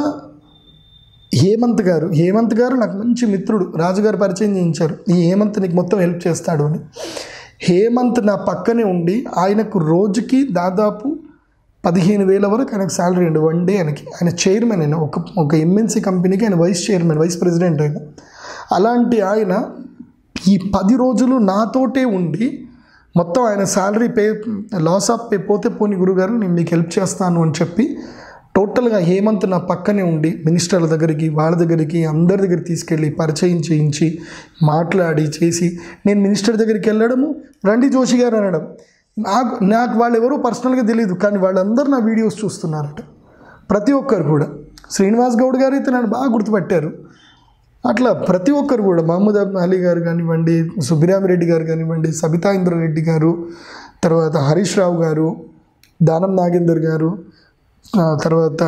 S1: హేమంత్ గారు హేమంత్ గారు నాకు మంచి మిత్రుడు రాజుగారు పరిచయం చేయించారు ఈ హేమంత్ నీకు మొత్తం హెల్ప్ చేస్తాడు అని హేమంత్ నా పక్కనే ఉండి ఆయనకు రోజుకి దాదాపు పదిహేను వేల వరకు ఆయనకు శాలరీ అండి వన్ డే ఆయనకి ఆయన చైర్మన్ ఆయన ఒక ఒక ఎంఎన్సీ కంపెనీకి ఆయన వైస్ చైర్మన్ వైస్ ప్రెసిడెంట్ ఆయన అలాంటి ఆయన ఈ పది రోజులు నాతోటే ఉండి మొత్తం ఆయన salary pay loss of pay పోతే పోని గురుగారు నేను మీకు హెల్ప్ చేస్తాను అని చెప్పి టోటల్గా హేమంత్ నా పక్కనే ఉండి మినిస్టర్ల దగ్గరికి వాళ్ళ దగ్గరికి అందరి దగ్గర తీసుకెళ్ళి పరిచయం చేయించి మాట్లాడి చేసి నేను మినిస్టర్ దగ్గరికి వెళ్ళడము రండి జోషి గారు అనడం నాకు నాకు వాళ్ళు ఎవరో పర్సనల్గా తెలియదు కానీ వాళ్ళందరూ నా వీడియోస్ చూస్తున్నారట ప్రతి ఒక్కరు కూడా శ్రీనివాస్ గౌడ్ గారు అయితే నన్ను బాగా గుర్తుపట్టారు అట్లా ప్రతి ఒక్కరు కూడా మహమ్మద్ అలీ గారు కానివ్వండి సుబ్బిరామిరెడ్డి గారు కానివ్వండి సబితా ఇంద్రారెడ్డి గారు తర్వాత హరీష్ రావు గారు దానం నాగేందర్ గారు ఆ తర్వాత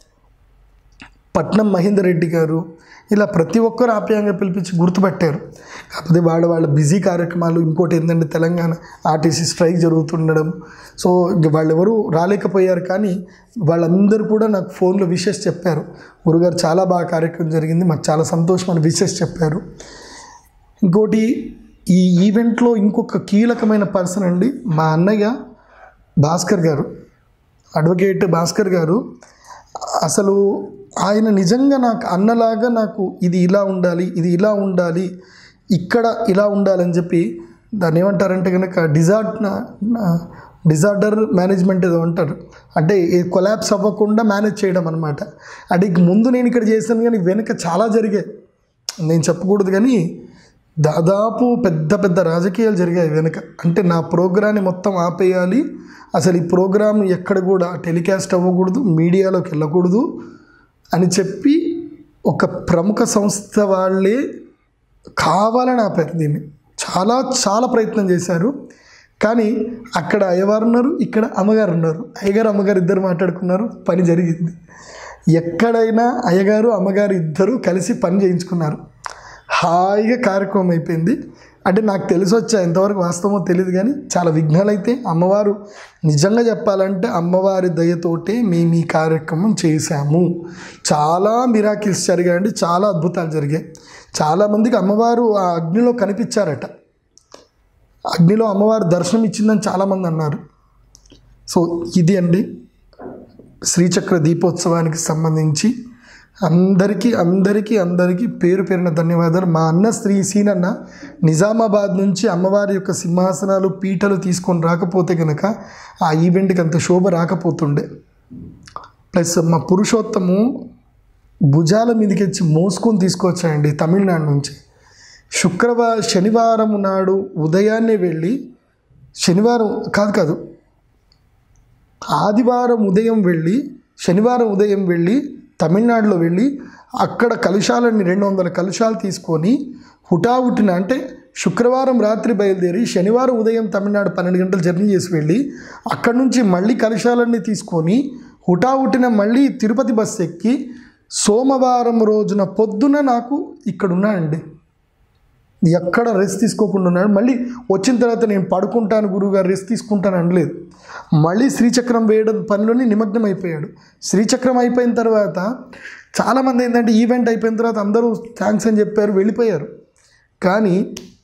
S1: పట్నం మహేందర్ రెడ్డి గారు ఇలా ప్రతి ఒక్కరు ఆప్యాయంగా పిలిపించి గుర్తుపట్టారు కాకపోతే వాళ్ళ వాళ్ళ బిజీ కార్యక్రమాలు ఇంకోటి ఏంటంటే తెలంగాణ ఆర్టీసీ స్ట్రైక్ జరుగుతుండడం సో ఇంక వాళ్ళు ఎవరు రాలేకపోయారు కానీ వాళ్ళందరూ కూడా నాకు ఫోన్లో విషెస్ చెప్పారు గురుగారు చాలా బాగా కార్యక్రమం జరిగింది మాకు చాలా సంతోషం అని విషెస్ చెప్పారు ఇంకోటి ఈ ఈవెంట్లో ఇంకొక కీలకమైన పర్సన్ అండి మా అన్నయ్య భాస్కర్ గారు అడ్వకేట్ భాస్కర్ గారు అసలు ఆయన నిజంగా నాకు అన్నలాగా నాకు ఇది ఇలా ఉండాలి ఇది ఇలా ఉండాలి ఇక్కడ ఇలా ఉండాలని చెప్పి దాన్ని ఏమంటారంటే కనుక డిజార్ట్ డిజార్డర్ మేనేజ్మెంట్ ఏదో అంటారు అంటే కొలాప్స్ అవ్వకుండా మేనేజ్ చేయడం అనమాట అంటే ఇక ముందు నేను ఇక్కడ చేశాను కానీ వెనుక చాలా జరిగాయి నేను చెప్పకూడదు కానీ దాదాపు పెద్ద పెద్ద రాజకీయాలు జరిగాయి వెనుక అంటే నా ప్రోగ్రాన్ని మొత్తం ఆపేయాలి అసలు ఈ ప్రోగ్రాం ఎక్కడ కూడా టెలికాస్ట్ అవ్వకూడదు మీడియాలోకి వెళ్ళకూడదు అని చెప్పి ఒక ప్రముఖ సంస్థ వాళ్ళే కావాలని ఆపారు దీన్ని చాలా చాలా ప్రయత్నం చేశారు కానీ అక్కడ అయ్యవారు ఉన్నారు ఇక్కడ అమ్మగారు ఉన్నారు అయ్యగారు అమ్మగారు ఇద్దరు మాట్లాడుకున్నారు పని జరిగింది ఎక్కడైనా అయ్యగారు అమ్మగారు ఇద్దరు కలిసి పని చేయించుకున్నారు హాయిగా కార్యక్రమం అయిపోయింది అంటే నాకు తెలిసి వచ్చా ఎంతవరకు వాస్తవమో తెలియదు కానీ చాలా విఘ్నాలు అయితే అమ్మవారు నిజంగా చెప్పాలంటే అమ్మవారి దయతోటే మేము ఈ కార్యక్రమం చేశాము చాలా మిరాకిల్స్ జరిగాయండి చాలా అద్భుతాలు జరిగాయి చాలామందికి అమ్మవారు ఆ అగ్నిలో కనిపించారట అగ్నిలో అమ్మవారు దర్శనం ఇచ్చిందని చాలామంది అన్నారు సో ఇది అండి శ్రీచక్ర దీపోత్సవానికి సంబంధించి అందరికీ అందరికీ అందరికీ పేరు పేరున ధన్యవాదాలు మా అన్న శ్రీ సీనన్న నిజామాబాద్ నుంచి అమ్మవారి యొక్క సింహాసనాలు పీటలు తీసుకొని రాకపోతే కనుక ఆ ఈవెంట్కి అంత శోభ రాకపోతుండే ప్లస్ మా పురుషోత్తము భుజాల మీదకి వచ్చి మోసుకొని తీసుకొచ్చాయండి తమిళనాడు నుంచి శుక్రవారం శనివారం నాడు ఉదయాన్నే వెళ్ళి శనివారం కాదు కాదు ఆదివారం ఉదయం వెళ్ళి శనివారం ఉదయం వెళ్ళి తమిళనాడులో వెళ్ళి అక్కడ కలుషాలన్నీ రెండు వందల కలుషాలు తీసుకొని హుటాహుటిన అంటే శుక్రవారం రాత్రి బయలుదేరి శనివారం ఉదయం తమిళనాడు పన్నెండు గంటలు జర్నీ చేసి వెళ్ళి అక్కడ నుంచి మళ్ళీ కలుషాలన్నీ తీసుకొని హుటాహుటిన మళ్ళీ తిరుపతి బస్సు ఎక్కి సోమవారం రోజున పొద్దున నాకు ఇక్కడ ఉన్నానండి ఎక్కడ రెస్ట్ తీసుకోకుండా ఉన్నాడు మళ్ళీ వచ్చిన తర్వాత నేను పడుకుంటాను గురువుగారు రెస్ట్ తీసుకుంటాను అనలేదు మళ్ళీ శ్రీచక్రం వేయడం పనిలోని నిమగ్నం అయిపోయాడు శ్రీచక్రం అయిపోయిన తర్వాత చాలామంది ఏంటంటే ఈవెంట్ అయిపోయిన తర్వాత అందరూ థ్యాంక్స్ అని చెప్పారు వెళ్ళిపోయారు కానీ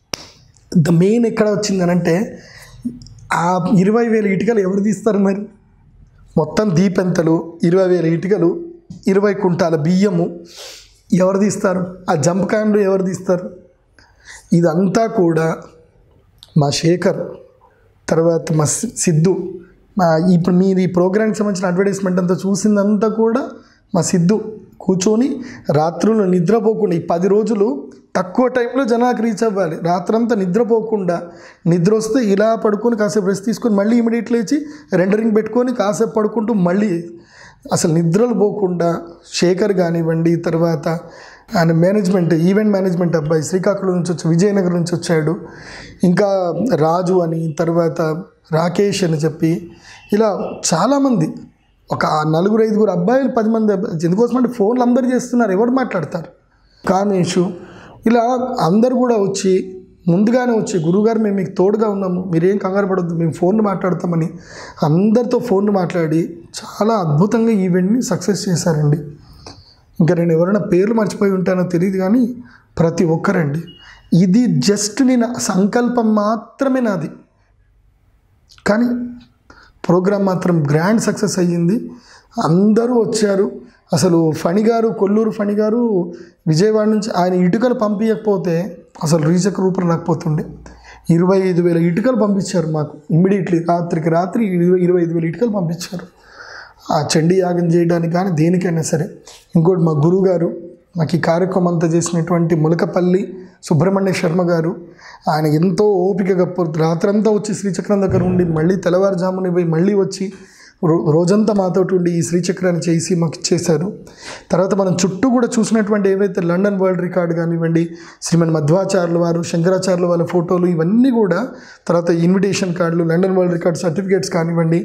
S1: ద మెయిన్ ఎక్కడ వచ్చిందనంటే ఆ ఇరవై వేల ఇటుకలు ఎవరు తీస్తారు మరి మొత్తం దీపెంతలు ఇరవై వేల ఇటుకలు ఇరవై కుంటాల బియ్యము ఎవరు తీస్తారు ఆ జంప్ కాండ్లు ఎవరు తీస్తారు ఇదంతా కూడా మా శేఖర్ తర్వాత మా సి- సిద్ధు మా ఇప్పుడు మీరు ఈ ప్రోగ్రామ్కి సంబంధించిన అడ్వర్టైజ్మెంట్ అంతా చూసిందంతా కూడా మా సిద్ధు కూర్చొని రాత్రులు నిద్రపోకుండా ఈ పది రోజులు తక్కువ టైంలో జనాలకు రీచ్ అవ్వాలి రాత్రంతా నిద్రపోకుండా నిద్ర వస్తే ఇలా పడుకొని కాసేపు రెస్ట్ తీసుకొని మళ్ళీ ఇమీడియట్ లేచి రెండరింగ్ పెట్టుకొని కాసేపు పడుకుంటూ మళ్ళీ అసలు నిద్రలు పోకుండా శేఖర్ కానివ్వండి తర్వాత ఆయన మేనేజ్మెంట్ ఈవెంట్ మేనేజ్మెంట్ అబ్బాయి శ్రీకాకుళం నుంచి వచ్చి విజయనగరం నుంచి వచ్చాడు ఇంకా రాజు అని తర్వాత రాకేష్ అని చెప్పి ఇలా చాలామంది ఒక నలుగురు ఐదుగురు అబ్బాయిలు పది మంది అబ్బాయి- ఎందుకోసం అంటే ఫోన్లు అందరు చేస్తున్నారు ఎవరు మాట్లాడతారు కామేషు ఇలా అందరు కూడా వచ్చి ముందుగానే వచ్చి గురువుగారు మేము మీకు తోడుగా ఉన్నాము మీరేం కంగారు పడొద్దు మేము ఫోన్ మాట్లాడతామని అందరితో ఫోన్ మాట్లాడి చాలా అద్భుతంగా ఈవెంట్ని సక్సెస్ చేశారండి ఇంకా నేను ఎవరైనా పేర్లు మర్చిపోయి ఉంటానో తెలియదు కానీ ప్రతి ఒక్కరండి ఇది జస్ట్ నేను సంకల్పం మాత్రమే నాది కానీ ప్రోగ్రామ్ మాత్రం గ్రాండ్ సక్సెస్ అయ్యింది అందరూ వచ్చారు అసలు ఫణి గారు కొల్లూరు ఫణి గారు విజయవాడ నుంచి ఆయన ఇటుకలు పంపించకపోతే అసలు రీచక్ రూపం రాకపోతుండే ఇరవై ఐదు వేల ఇటుకలు పంపించారు మాకు ఇమ్మీడియట్లీ రాత్రికి రాత్రి ఇరవై ఇరవై ఐదు వేల ఇటుకలు పంపించారు ఆ చండీ యాగం చేయడానికి కానీ దేనికైనా సరే ఇంకోటి మా గురువు గారు మాకు ఈ కార్యక్రమం అంతా చేసినటువంటి ములకపల్లి సుబ్రహ్మణ్య శర్మ గారు ఆయన ఎంతో ఓపికగా పొ- రాత్రంతా వచ్చి శ్రీచక్రం దగ్గర ఉండి మళ్ళీ తెల్లవారుజామున పోయి మళ్ళీ వచ్చి రో- రోజంతా మాతోటి ఉండి ఈ శ్రీచక్రాన్ని చేసి మాకు ఇచ్చేశారు తర్వాత మనం చుట్టూ కూడా చూసినటువంటి ఏవైతే లండన్ వరల్డ్ రికార్డ్ కానివ్వండి శ్రీమన్ మధ్వాచార్యుల వారు శంకరాచార్యుల వాళ్ళ ఫోటోలు ఇవన్నీ కూడా తర్వాత ఇన్విటేషన్ కార్డులు లండన్ వరల్డ్ రికార్డ్ సర్టిఫికేట్స్ కానివ్వండి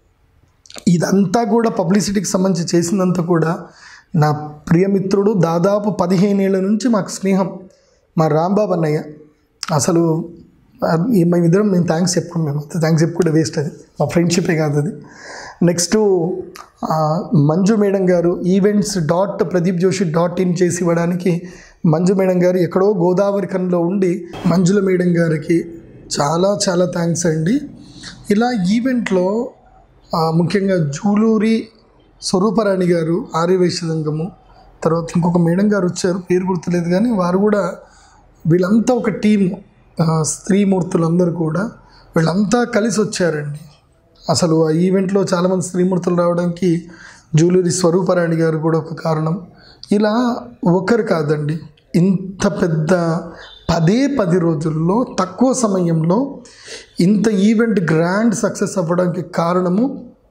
S1: ఇదంతా కూడా పబ్లిసిటీకి సంబంధించి చేసిందంతా కూడా నా ప్రియమిత్రుడు దాదాపు పదిహేను ఏళ్ళ నుంచి మాకు స్నేహం మా రాంబాబు అన్నయ్య అసలు ఆ, ఈ మేమిద్దరం మేము థ్యాంక్స్ చెప్పుకోం మేము థ్యాంక్స్ చెప్పుకుంటే వేస్ట్ అది మా ఫ్రెండ్షిపే కాదు అది నెక్స్ట్ ఆ, మంజు మేడం గారు events dot Pradeep Joshi dot in చేసి ఇవ్వడానికి మంజు మేడం గారు ఎక్కడో గోదావరి కన్లో ఉండి మంజుల మేడం గారికి చాలా చాలా థ్యాంక్స్ అండి ఇలా ఈవెంట్లో ఆ, ముఖ్యంగా జూలూరి స్వరూపరాణి గారు ఆర్యవైశ్యలింగము తర్వాత ఇంకొక మేడం గారు వచ్చారు పేరు గుర్తులేదు కానీ వారు కూడా వీళ్ళంతా ఒక టీము ఆ, స్త్రీమూర్తులందరూ కూడా వీళ్ళంతా కలిసి వచ్చారండి అసలు ఆ ఈవెంట్లో చాలామంది స్త్రీమూర్తులు రావడానికి జూలూరి స్వరూపరాణి గారు కూడా ఒక కారణం ఇలా ఒకరు కాదండి ఇంత పెద్ద పదే పది రోజుల్లో తక్కువ సమయంలో ఇంత ఈవెంట్ గ్రాండ్ సక్సెస్ అవ్వడానికి కారణము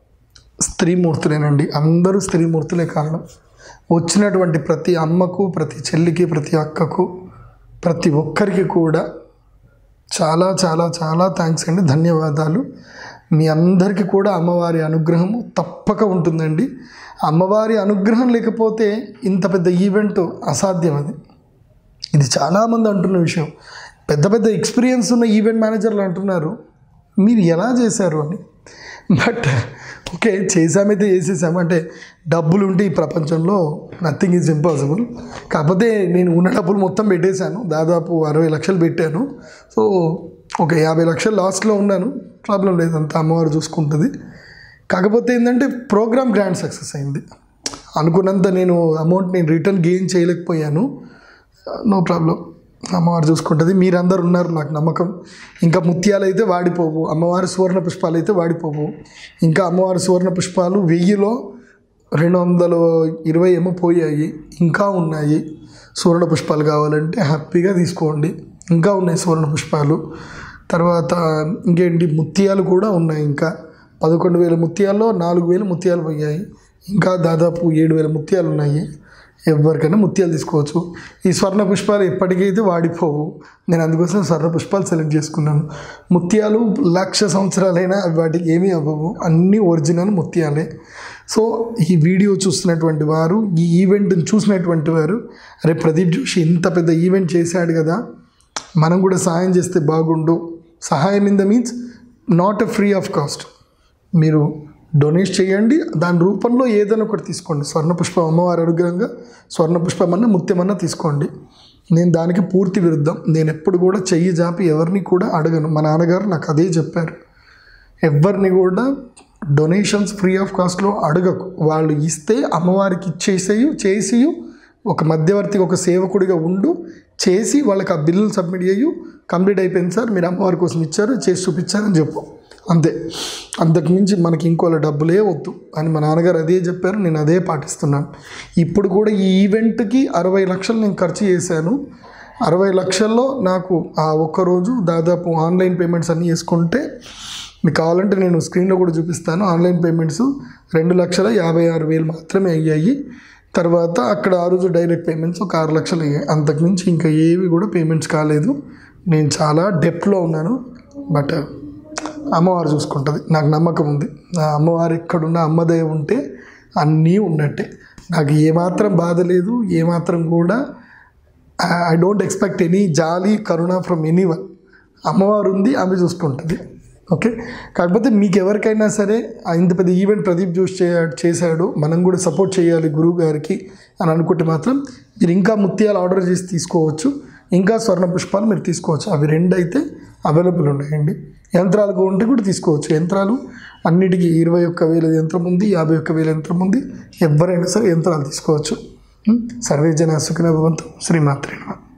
S1: స్త్రీమూర్తులేనండి అందరూ స్త్రీమూర్తులే కారణం వచ్చినటువంటి ప్రతి అమ్మకు ప్రతి చెల్లికి ప్రతి అక్కకు ప్రతి ఒక్కరికి కూడా చాలా చాలా చాలా థ్యాంక్స్ అండి ధన్యవాదాలు మీ అందరికీ కూడా అమ్మవారి అనుగ్రహము తప్పక ఉంటుందండి అమ్మవారి అనుగ్రహం లేకపోతే ఇంత పెద్ద ఈవెంట్ అసాధ్యం అది ఇది చాలామంది అంటున్న విషయం పెద్ద పెద్ద ఎక్స్పీరియన్స్ ఉన్న ఈవెంట్ మేనేజర్లు అంటున్నారు మీరు ఎలా చేశారు అని బట్ ఓకే చేసామైతే చేసేసాము అంటే డబ్బులు ఉంటే ఈ ప్రపంచంలో నథింగ్ ఈజ్ ఇంపాసిబుల్ కాకపోతే నేను ఉన్న డబ్బులు మొత్తం పెట్టేశాను దాదాపు అరవై లక్షలు పెట్టాను సో ఒక యాభై లక్షలు లాస్ట్లో ఉన్నాను ప్రాబ్లం లేదు అంత అమ్మవారు చూసుకుంటుంది కాకపోతే ఏంటంటే ప్రోగ్రామ్ గ్రాండ్ సక్సెస్ అయింది అనుకున్నంత నేను అమౌంట్ నేను రిటర్న్ గెయిన్ చేయలేకపోయాను నో ప్రాబ్లం అమ్మవారు చూసుకుంటుంది మీరందరు ఉన్నారు నాకు నమ్మకం ఇంకా ముత్యాలు అయితే వాడిపోవు అమ్మవారి సువర్ణ పుష్పాలు అయితే వాడిపోవు ఇంకా అమ్మవారి సువర్ణ పుష్పాలు వెయ్యిలో రెండు వందల ఇరవై ఏమో పోయాయి ఇంకా ఉన్నాయి సువర్ణ పుష్పాలు కావాలంటే హ్యాపీగా తీసుకోండి ఇంకా ఉన్నాయి సువర్ణ పుష్పాలు తర్వాత ఇంకేంటి ముత్యాలు కూడా ఉన్నాయి ఇంకా పదకొండు వేల ముత్యాల్లో నాలుగు వేల ముత్యాలు పోయాయి ఇంకా దాదాపు ఏడు వేల ముత్యాలు ఉన్నాయి ఎవరికైనా ముత్యాలు తీసుకోవచ్చు ఈ స్వర్ణ పుష్పాలు ఎప్పటికైతే వాడిపోవు నేను అందుకోసం స్వర్ణ పుష్పాలు సెలెక్ట్ చేసుకున్నాను ముత్యాలు లక్ష సంవత్సరాలైనా అవి వాటికి ఏమీ అవ్వవు అన్నీ ఒరిజినల్ ముత్యాలే సో ఈ వీడియో చూస్తున్నటువంటి వారు ఈ ఈవెంట్ని చూసినటువంటి వారు అరే ప్రదీప్ జోషి ఇంత పెద్ద ఈవెంట్ చేశాడు కదా మనం కూడా సహాయం చేస్తే బాగుండు సహాయం in the means not a free of cost మీరు డొనేట్ చేయండి దాని రూపంలో ఏదైనా ఒకటి తీసుకోండి స్వర్ణ పుష్పం అమ్మవారి అనుగ్రహంగా స్వర్ణ పుష్పం అన్న ముత్యమన్నా తీసుకోండి నేను దానికి పూర్తి విరుద్ధం నేను ఎప్పుడు కూడా చెయ్యి జాపి ఎవరిని కూడా అడగను మా నాన్నగారు నాకు అదే చెప్పారు ఎవరిని కూడా డొనేషన్స్ ఫ్రీ ఆఫ్ కాస్ట్లో అడగకు వాళ్ళు ఇస్తే అమ్మవారికి ఇచ్చేసేయు చేసి ఒక మధ్యవర్తిగా ఒక సేవకుడిగా ఉండు చేసి వాళ్ళకి ఆ బిల్లులు సబ్మిట్ చేయు కంప్లీట్ అయిపోయింది సార్ మీరు అమ్మవారి కోసం ఇచ్చారు చేసి చూపించారని చెప్పు అంతే అంతకు మించి మనకి ఇంకోళ్ళ డబ్బులే వద్దు అని మా నాన్నగారు అదే చెప్పారు నేను అదే పాటిస్తున్నాను ఇప్పుడు కూడా ఈ ఈవెంట్కి అరవై లక్షలు నేను ఖర్చు చేశాను అరవై లక్షల్లో నాకు ఆ ఒక్కరోజు దాదాపు ఆన్లైన్ పేమెంట్స్ అన్నీ వేసుకుంటే మీకు కావాలంటే నేను స్క్రీన్లో కూడా చూపిస్తాను ఆన్లైన్ పేమెంట్స్ రెండు లక్షల యాభై ఆరు వేలు మాత్రమే అయ్యాయి తర్వాత అక్కడ ఆ రోజు డైరెక్ట్ పేమెంట్స్ ఒక ఆరు లక్షలు అయ్యాయి అంతకుమించి ఇంకా ఏవి కూడా పేమెంట్స్ కాలేదు నేను చాలా డెప్లో ఉన్నాను బట్ అమ్మవారు చూసుకుంటుంది నాకు నమ్మకం ఉంది ఆ అమ్మవారు ఎక్కడున్నా అమ్మదయ ఉంటే అన్నీ ఉన్నట్టే నాకు ఏమాత్రం బాధ లేదు ఏమాత్రం కూడా ఐ డోంట్ ఎక్స్పెక్ట్ ఎనీ జాలీ కరుణ ఫ్రమ్ ఎనీ వన్ అమ్మవారు ఉంది ఆమె చూసుకుంటుంది ఓకే కాకపోతే మీకు ఎవరికైనా సరే ఆ ఇంత పెద్ద ఈవెంట్ ప్రదీప్ జోష్ చే చేశాడు మనం కూడా సపోర్ట్ చేయాలి గురువు గారికి అని అనుకుంటే మాత్రం మీరు ఇంకా ముత్యాలు ఆర్డర్ చేసి తీసుకోవచ్చు ఇంకా స్వర్ణ పుష్పాలు మీరు తీసుకోవచ్చు అవి రెండు అయితే అవైలబుల్ ఉన్నాయండి యంత్రాలు ఉంటే కూడా తీసుకోవచ్చు యంత్రాలు అన్నిటికీ ఇరవై ఒక్క వేల యంత్రం ఉంది యాభై ఒక్క వేల యంత్రం ఉంది ఎవరైనా సరే యంత్రాలు తీసుకోవచ్చు సర్వే జన సుఖిన భవంతు శ్రీమాత్రి నమః